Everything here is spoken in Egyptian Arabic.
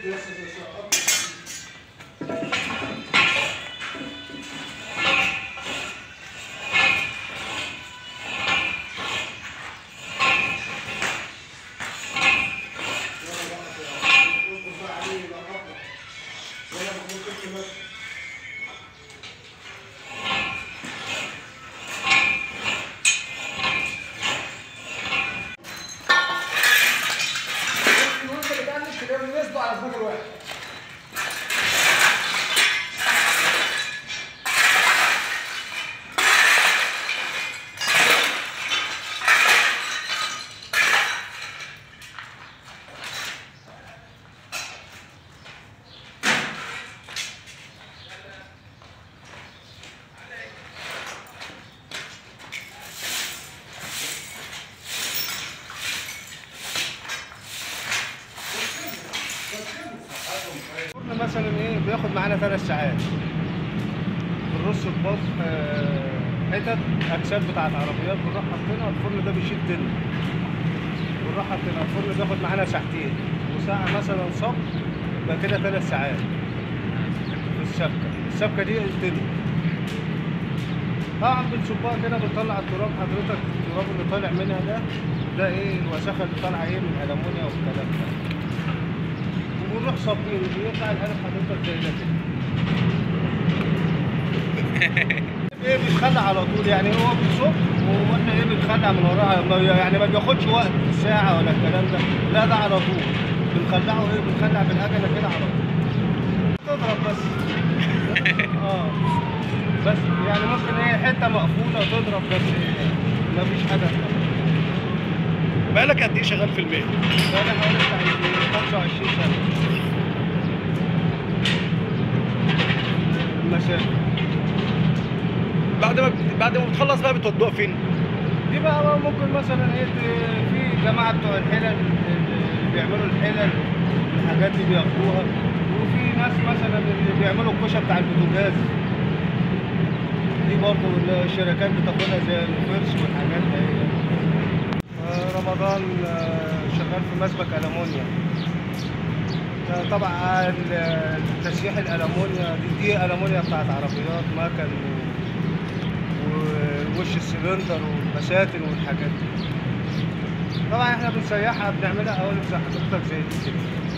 الفرن مثلا ايه بياخد معانا ثلاث ساعات بنرص الباص آه، حتت اكسات بتاعت عربيات بنروح حاطينها الفرن ده بيشيل دن بنروح حاطينها الفرن بياخد معانا ساعتين وساعة مثلا صب يبقى كده ثلاث ساعات في السبكة السبكة دي الدن طبعا بنصبها كده بنطلع التراب حضرتك التراب اللي طالع منها ده ده ايه الوساخة اللي طالعة ايه من الألمونيا والكلام ده ونروح صابين بيطلع القلب حضرتك زي ده كده ايه بيتخلع على طول يعني هو بيصب واحنا ايه بنخلع من وراها ما- يعني ما بياخدش وقت ساعة ولا الكلام ده لا ده على طول بنخلعه ايه بنخلع بالعجلة كده على طول تضرب بس اه بس يعني ممكن ايه حتة مقفولة تضرب بس ما فيش حاجة بقالك قد ايه شغال في المهنه؟ انا حوالي بتاع 25 سنة المسافة بعد ما بعد ما بتخلص بقى بتودوها فين؟ دي بقى, بقى ممكن مثلا ايه ت- في جماعه بتوع الحلل اللي بيعملوا الحلل الحاجات دي بياخدوها وفي ناس مثلا اللي بيعملوا الكوشه بتاع البوتاجاز دي برضه الشركات بتاخدها زي الفرش والحاجات دي آه، رمضان آه، شغال في مسبك ألمونيا ده طبعا ال- تسييح الألمونيا دي, دي ألمونيا بتاعت عربيات مكن و- ووش السلندر والمساتن والحاجات دي طبعا احنا بنسيحها بنعملها قوالب زي حضرتك زي دي كده